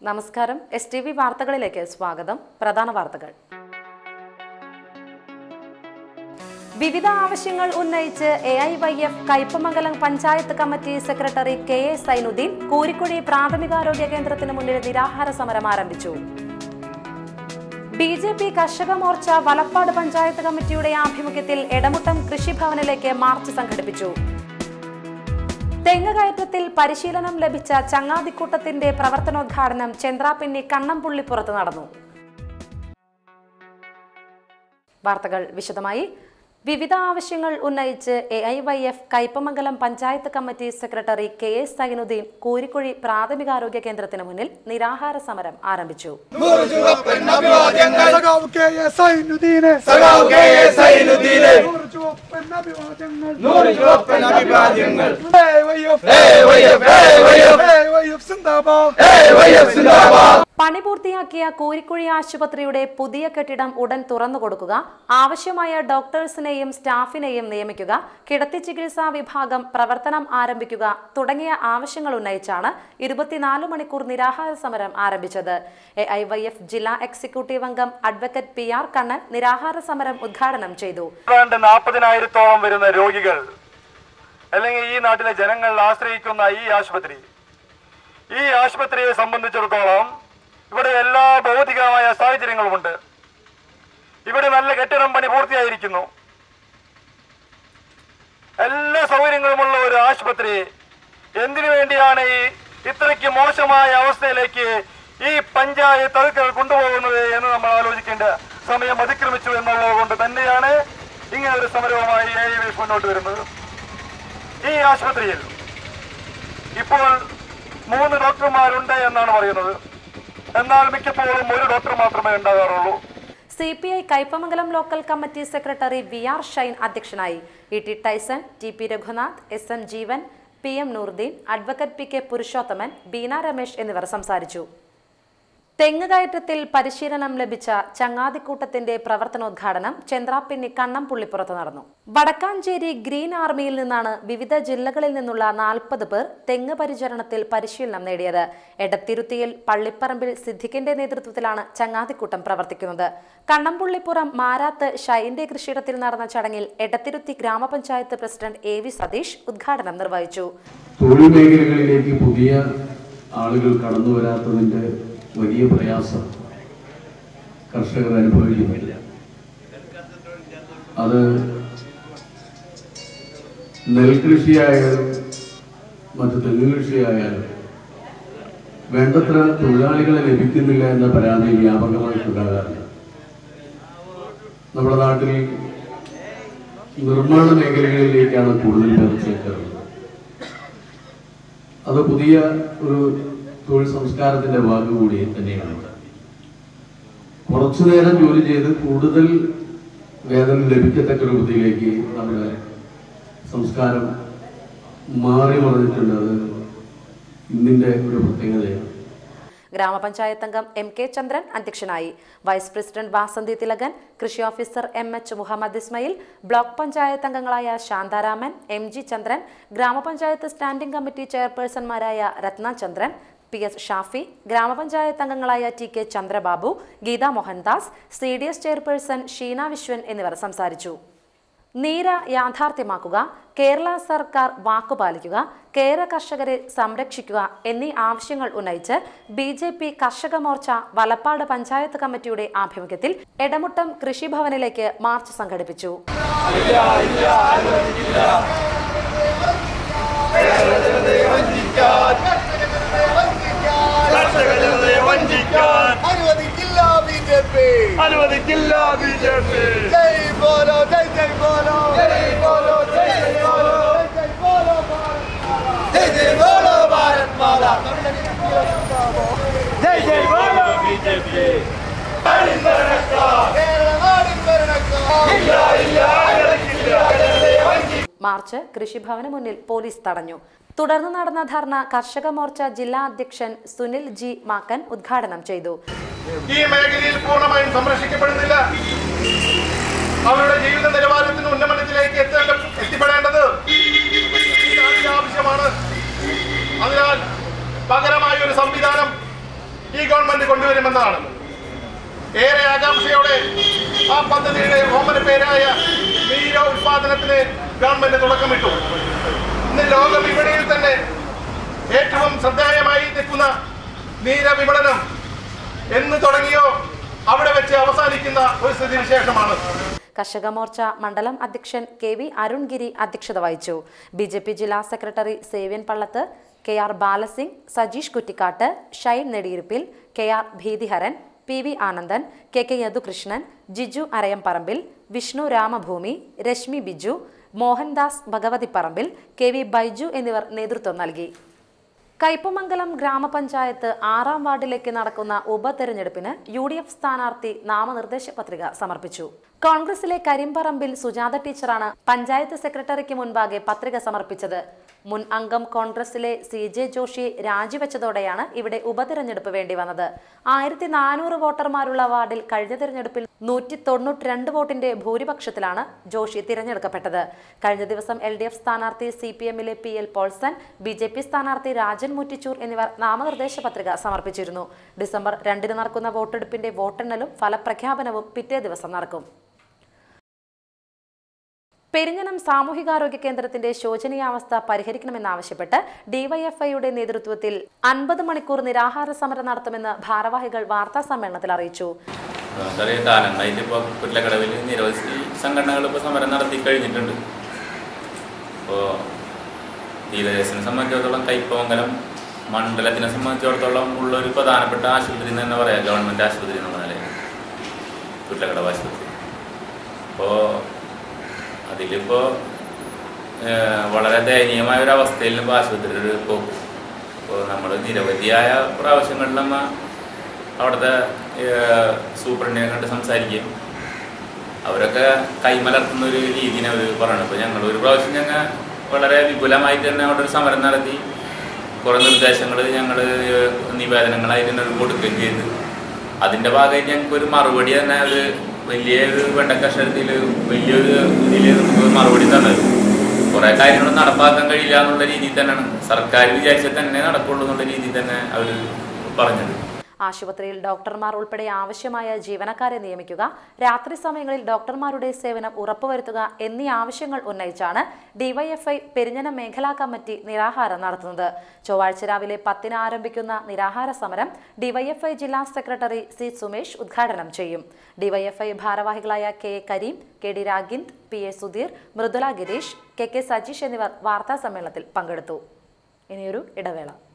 നമസ്കാരം S T V വാർത്തകളിലേക്ക് സ്വാഗതം പ്രധാന വാർത്തകൾ വിവിധ ആവശ്യങ്ങൾ ഉന്നയിച്ച് A I Y F Kaipamangalam panchayat committee secretary K A Zainuddin Koorikkuzhi പ്രാഥമികാരോഗ്യ കേന്ദ്രത്തിന് മുന്നിൽ നിരാഹാര സമരം ആരംഭിച്ചു ബി ജെ പി കർഷക മോർച്ച വലപ്പാട് പഞ്ചായത്ത് കമ്മിറ്റിയുടെ ആഭിമുഖ്യത്തിൽ എടമുട്ടം കൃഷിഭവനിലേക്ക് മാർച്ച് സംഘടിപ്പിച്ചു തെങ്ങുകയറ്റത്തിൽ പരിശീലനം ലഭിച്ച ചങ്ങാതിക്കൂട്ടത്തിന്റെ പ്രവർത്തനോദ്ഘാടനം ചന്ദ്രാപിന്നി കണ്ണംപുള്ളിപ്പുറത്ത് നടന്നു വാർത്തകൾ വിശദമായി വിവിധ ആവശ്യങ്ങൾ ഉന്നയിച്ച് A I Y F Kaipamangalam panchayat committee secretary K S Zainuddin Koorikkuzhi പ്രാഥമികാരോഗ്യ കേന്ദ്രത്തിന് മുന്നിൽ നിരാഹാര സമരം ആരംഭിച്ചു നൂറ് ചുവപ്പൻ അഭിവാദ്യങ്ങൾ സഖാവ് കെ എസ് ഐനുദ്ദീനെ സഖാവ് കെ എസ് ഐനുദ്ദീനെ നൂറ് ചുവപ്പൻ അഭിവാദ്യങ്ങൾ നൂറ് ചുവപ്പൻ അഭിവാദ്യങ്ങൾ AYF, AYF, AYF, AYF സിന്ദാബാദ് AYF സിന്ദാബാദ് പണി പൂർത്തിയാക്കിയ കൂരിക്കുഴി ആശുപത്രിയുടെ പുതിയ കെട്ടിടം ഉടൻ തുറന്നു കൊടുക്കുക ആവശ്യമായ ഡോക്ടേഴ്സിനെയും സ്റ്റാഫിനെയും നിയമിക്കുക കിടത്തി ചികിത്സാ വിഭാഗം പ്രവർത്തനം ആരംഭിക്കുക തുടങ്ങിയ ആവശ്യങ്ങൾ ഉന്നയിച്ചാണ് ഇരുപത്തിനാല് മണിക്കൂർ നിരാഹാര സമരം ആരംഭിച്ചത് എ ഐ വൈ എഫ് ജില്ലാ എക്സിക്യൂട്ടീവ് അംഗം അഡ്വക്കേറ്റ് പി ആർ കണ്ണൻ നിരാഹാര സമരം ഉദ്ഘാടനം ചെയ്തു ഏതാണ്ട് നാൽപ്പതിനായിരത്തോളം വരുന്ന രോഗികൾ അല്ലെങ്കിൽ ഈ നാട്ടിലെ ജനങ്ങൾ ആശ്രയിക്കുന്ന ഈ ആശുപത്രി ഈ ആശുപത്രിയെ സംബന്ധിച്ചിടത്തോളം ഇവിടെ എല്ലാ ഭൗതികമായ സാഹചര്യങ്ങളുമുണ്ട് ഇവിടെ നല്ല കെട്ടിടം പണി പൂർത്തിയായിരിക്കുന്നു എല്ലാ സൗകര്യങ്ങളുമുള്ള ഒരു ആശുപത്രി എന്തിനു വേണ്ടിയാണ് ഈ ഇത്രയ്ക്ക് മോശമായ അവസ്ഥയിലേക്ക് ഈ പഞ്ചായത്ത് അതുക്കൾ കൊണ്ടുപോകുന്നത് എന്ന് നമ്മൾ ആലോചിക്കേണ്ട സമയം അതിക്രമിച്ചു എന്നുള്ളത് കൊണ്ട് തന്നെയാണ് ഇങ്ങനെ ഒരു സമരവുമായി എ ഐ മുന്നോട്ട് വരുന്നത് ഈ ആശുപത്രിയിൽ ഇപ്പോൾ മൂന്ന് ഡോക്ടർമാരുണ്ട് എന്നാണ് പറയുന്നത് എന്നാൽ മിക്കപ്പോഴും ഒരു ഡോക്ടർ മാത്രമേ ഉണ്ടാകാറുള്ളൂ C P I Kaipamangalam local committee secretary V R Shine അധ്യക്ഷനായി E T Tyson T P Raghunath S M Jeevan P M Noordeen advocate P K Purushothaman Beena Ramesh എന്നിവർ സംസാരിച്ചു തെങ്ങുകയറ്റത്തിൽ പരിശീലനം ലഭിച്ച ചങ്ങാതിക്കൂട്ടത്തിന്റെ പ്രവർത്തനോദ്ഘാടനം ചന്ദ്രാപ്പിന്നി കണ്ണംപുള്ളിപ്പുറത്ത് നടന്നു വടക്കാഞ്ചേരി ഗ്രീൻ ആർമിയിൽ നിന്നാണ് വിവിധ ജില്ലകളിൽ നിന്നുള്ള നാൽപ്പത് പേർ തെങ്ങ് പരിചരണത്തിൽ പരിശീലനം നേടിയത് എടത്തിരുത്തിയിൽ പള്ളിപ്പറമ്പിൽ സിദ്ദിഖിന്റെ നേതൃത്വത്തിലാണ് ചങ്ങാതിക്കൂട്ടം പ്രവർത്തിക്കുന്നത് കണ്ണംപുള്ളിപ്പുറം മാരാത്ത് ഷൈന്റെ കൃഷിയിടത്തിൽ നടന്ന ചടങ്ങിൽ എടത്തിരുത്തി ഗ്രാമപഞ്ചായത്ത് പ്രസിഡന്റ് എ വി സതീഷ് ഉദ്ഘാടനം നിർവഹിച്ചു തൊഴിൽ മേഖലകളിലേക്ക് പുതിയ ആളുകൾ കടന്നു വരാത്തതിൻ്റെ വലിയ പ്രയാസം കർഷകർ അനുഭവിക്കുന്നില്ല അത് നെൽകൃഷിയായാലും മറ്റ് തെങ്ങ് കൃഷിയായാലും വേണ്ടത്ര തൊഴിലാളികളെ ലഭിക്കുന്നില്ല എന്ന പരാതി വ്യാപകമായിട്ടുണ്ടാകാറുണ്ട് നമ്മുടെ നാട്ടിൽ നിർമ്മാണ മേഖലകളിലേക്കാണ് കൂടുതൽ പേർ ചേക്കേറുന്നത് അത് പുതിയ ഒരു തൊഴിൽ സംസ്കാരത്തിന്റെ ഭാഗം കൂടി തന്നെയാണ് കുറച്ചു നേരം ജോലി ചെയ്ത് കൂടുതൽ വേതനം ലഭിക്കത്തക്ക രൂപത്തിലേക്ക് നമ്മുടെ സംസ്കാരം മാറി മറിഞ്ഞിട്ടുണ്ട് അത് ഇന്നിന്റെ ഒരു പ്രത്യേകതയാണ് ഗ്രാമപഞ്ചായത്ത് അംഗം എം കെ ചന്ദ്രൻ അധ്യക്ഷനായി വൈസ് പ്രസിഡന്റ് വാസന്തി തിലകൻ കൃഷി officer M H Muhammad Ismail block panchayat അംഗങ്ങളായ ശാന്താരാമൻ എം ജി ചന്ദ്രൻ ഗ്രാമപഞ്ചായത്ത് സ്റ്റാൻഡിംഗ് കമ്മിറ്റി ചെയർപേഴ്സൺമാരായ രത്ന ചന്ദ്രൻ പി എസ് ഷാഫി ഗ്രാമപഞ്ചായത്ത് അംഗങ്ങളായ T K Chandrababu Geetha Mohandas C D S chairperson Sheena Viswan എന്നിവർ സംസാരിച്ചു നീര യാഥാർത്ഥ്യമാക്കുക കേരള സർക്കാർ വാക്കുപാലിക്കുക കേര കർഷകരെ സംരക്ഷിക്കുക എന്നീ ആവശ്യങ്ങൾ ഉന്നയിച്ച് ബി ജെ പി കർഷക മോർച്ച വലപ്പാട് പഞ്ചായത്ത് കമ്മിറ്റിയുടെ ആഭിമുഖ്യത്തിൽ എടമുട്ടം കൃഷിഭവനിലേക്ക് മാർച്ച് സംഘടിപ്പിച്ചു അനുവദിക്കില്ല ബി ജെ പി അനുവദിക്കില്ല ബി ജെ പി ജയ് ബോലോ ജയ് ജയ് ബോലോ ജയ് ബോലോ ജയ് ജയ് ബോലോ ജയ് ബോലോ ജയ് ജയ് ബോലോ ഭാരത് മാതാ ജയ് ജയ് ബോലോ ബി ജെ പി കേരള നാടിൻ ഭരണക്കാർ മാർച്ച് കൃഷിഭവന് മുന്നിൽ പോലീസ് തടഞ്ഞു തുടർന്ന് നടന്ന ധർണ കർഷക മോർച്ച ജില്ലാ അധ്യക്ഷൻ സുനിൽ ജി മാക്കൻ ഉദ്ഘാടനം ചെയ്തു ഈ മേഖലയിൽ പൂർണ്ണമായും സംരക്ഷിക്കപ്പെടുന്നില്ല അവരുടെ ജീവിത നിലവാരത്തിന് ഉന്നമനത്തിലേക്ക് എത്തേണ്ട എത്തിപ്പെടേണ്ടത് ഈ നാടിന്റെ ആവശ്യമാണ് അതിനാൽ പകരമായ ഒരു സംവിധാനം ഈ ഗവൺമെന്റ് കൊണ്ടുവരുമെന്നതാണ് ഏറെ ആകാംക്ഷയോടെ ആ പദ്ധതിയുടെ ഓമന പേരായ നീര ഉത്പാദനത്തിന് ഗവൺമെന്റ് തുടക്കമിട്ടു ഇന്ന് ലോക വിപണിയിൽ തന്നെ ഏറ്റവും ശ്രദ്ധേയമായി നിൽക്കുന്ന നീര വിപണനം എന്ന് തുടങ്ങിയോ അവിടെ വെച്ച് അവസാനിക്കുന്ന ഒരു സ്ഥിതിവിശേഷമാണ് കർഷക മോർച്ച മണ്ഡലം അധ്യക്ഷൻ കെ വി അരുൺഗിരി അധ്യക്ഷത വഹിച്ചു ബി ജെ പി ജില്ലാ secretary Sevyan Pallath K R Balasingh Sajeesh Kuttikkattu Shine Nediyiruppil K R Bheethiharan P V Anandan K K Yadukrishnan Jiju Arayamparambil Vishnu Ramabhoomi Reshmi Biju Mohandas Bhagavathipparambil K V Baiju എന്നിവർ നേതൃത്വം നൽകി കയ്പമംഗലം ഗ്രാമപഞ്ചായത്ത് ആറാം വാർഡിലേക്ക് നടക്കുന്ന ഉപതെരഞ്ഞെടുപ്പിന് യു ഡി എഫ് സ്ഥാനാർത്ഥി നാമനിർദ്ദേശ പത്രിക സമർപ്പിച്ചു കോൺഗ്രസിലെ കരിമ്പറമ്പിൽ സുജാത ടീച്ചറാണ് പഞ്ചായത്ത് സെക്രട്ടറിക്ക് മുൻപാകെ പത്രിക സമർപ്പിച്ചത് മുൻ അംഗം കോൺഗ്രസിലെ സി ജെ ജോഷി രാജിവെച്ചതോടെയാണ് ഇവിടെ ഉപതെരഞ്ഞെടുപ്പ് വേണ്ടി വന്നത് ആയിരത്തി നാനൂറ് വോട്ടർമാരുള്ള വാർഡിൽ കഴിഞ്ഞ തെരഞ്ഞെടുപ്പിൽ നൂറ്റി തൊണ്ണൂറ്റി രണ്ട് വോട്ടിന്റെ ഭൂരിപക്ഷത്തിലാണ് ജോഷി തിരഞ്ഞെടുക്കപ്പെട്ടത് കഴിഞ്ഞ ദിവസം എൽ ഡി എഫ് സ്ഥാനാർത്ഥി സി പി എമ്മിലെ P L Paulson B J P സ്ഥാനാർത്ഥി രാജൻ മുറ്റിച്ചൂർ എന്നിവർ നാമനിർദ്ദേശ പത്രിക സമർപ്പിച്ചിരുന്നു ഡിസംബർ രണ്ടിന് നടക്കുന്ന വോട്ടെടുപ്പിന്റെ വോട്ടെണ്ണലും ഫലപ്രഖ്യാപനവും പിറ്റേ ദിവസം നടക്കും പെരിഞ്ഞനം സാമൂഹികാരോഗ്യ കേന്ദ്രത്തിന്റെ ശോചനീയാവസ്ഥ പരിഹരിക്കണമെന്നാവശ്യപ്പെട്ട് ഡിവൈഎഫ്ഐയുടെ നേതൃത്വത്തിൽ അൻപത് മണിക്കൂർ നിരാഹാര സമരം നടത്തുമെന്ന് ഭാരവാഹികൾ വാർത്താ സമ്മേളനത്തിൽ അറിയിച്ചു നമുക്കറിയാം കാലങ്ങളായിട്ട് ഇപ്പോൾ കുറ്റക്കടവിൽ നിരവധി സംഘടനകൾ ഇപ്പോൾ സമരം നടത്തി കഴിഞ്ഞിട്ടുണ്ട് ഇപ്പോൾ തീരദേശത്തിനെ സംബന്ധിച്ചിടത്തോളം കൈപ്പമംഗലം മണ്ഡലത്തിനെ സംബന്ധിച്ചിടത്തോളം ഉള്ള ഒരു പ്രധാനപ്പെട്ട ആശുപത്രി എന്ന് തന്നെ പറയാം ഗവൺമെൻറ് ആശുപത്രി എന്നുള്ള നിലയിൽ കുറ്റക്കടവ് ആശുപത്രി അപ്പോൾ അതിലിപ്പോൾ വളരെ ദയനീയമായ ഒരു അവസ്ഥയിൽ ഇപ്പോൾ ആശുപത്രിയിൽ ഇപ്പോൾ ഇപ്പോൾ നമ്മൾ നിരവധിയായ പ്രാവശ്യങ്ങളിൽ നമ്മ അവിടുത്തെ ഏഹ്, സൂപ്രണ്ടിനെ കണ്ട് സംസാരിക്കുകയും അവരൊക്കെ കൈമലർത്തുന്ന ഒരു രീതിനെ അവർ പറയണം ഇപ്പോൾ ഞങ്ങൾ ഒരു പ്രാവശ്യം ഞങ്ങൾ വളരെ വിപുലമായിട്ട് തന്നെ അവിടെ ഒരു സമരം നടത്തി കുറേ നിർദ്ദേശങ്ങൾ ഞങ്ങൾ നിവേദനങ്ങളായിട്ട് തന്നെ കൊടുക്കുകയും ചെയ്തു അതിൻ്റെ ഭാഗമായിട്ട് ഞങ്ങൾക്ക് ഒരു മറുപടി തന്നെ അത് വലിയൊരു വെണ്ടക്കഷരത്തിൽ വലിയൊരു ഇതിൽ നമുക്ക് മറുപടി തന്നത് കുറേ കാര്യങ്ങൾ നടപ്പാക്കാൻ കഴിയില്ല എന്നുള്ള രീതിയിൽ തന്നെയാണ് സർക്കാർ വിചാരിച്ചാൽ തന്നെ നടക്കുള്ളൂ എന്നുള്ള രീതിയിൽ തന്നെ അവർ പറഞ്ഞത് ആശുപത്രിയിൽ ഡോക്ടർമാർ ഉൾപ്പെടെ ആവശ്യമായ ജീവനക്കാരെ നിയമിക്കുക രാത്രി സമയങ്ങളിൽ ഡോക്ടർമാരുടെ സേവനം ഉറപ്പുവരുത്തുക എന്നീ ആവശ്യങ്ങൾ ഉന്നയിച്ചാണ് ഡിവൈഎഫ്ഐ പെരിഞ്ഞനം മേഖലാ കമ്മിറ്റി നിരാഹാരം നടത്തുന്നത് ചൊവ്വാഴ്ച രാവിലെ പത്തിന് ആരംഭിക്കുന്ന നിരാഹാര സമരം ഡിവൈഎഫ്ഐ ജില്ലാ സെക്രട്ടറി സി സുമേഷ് ഉദ്ഘാടനം ചെയ്യും ഡിവൈഎഫ്ഐ ഭാരവാഹികളായ K A Kareem K D Ragind P A Sudheer Mridula Gireesh K K Sajeesh എന്നിവർ വാർത്താ സമ്മേളനത്തിൽ പങ്കെടുത്തു ഇനിയൊരു ഇടവേള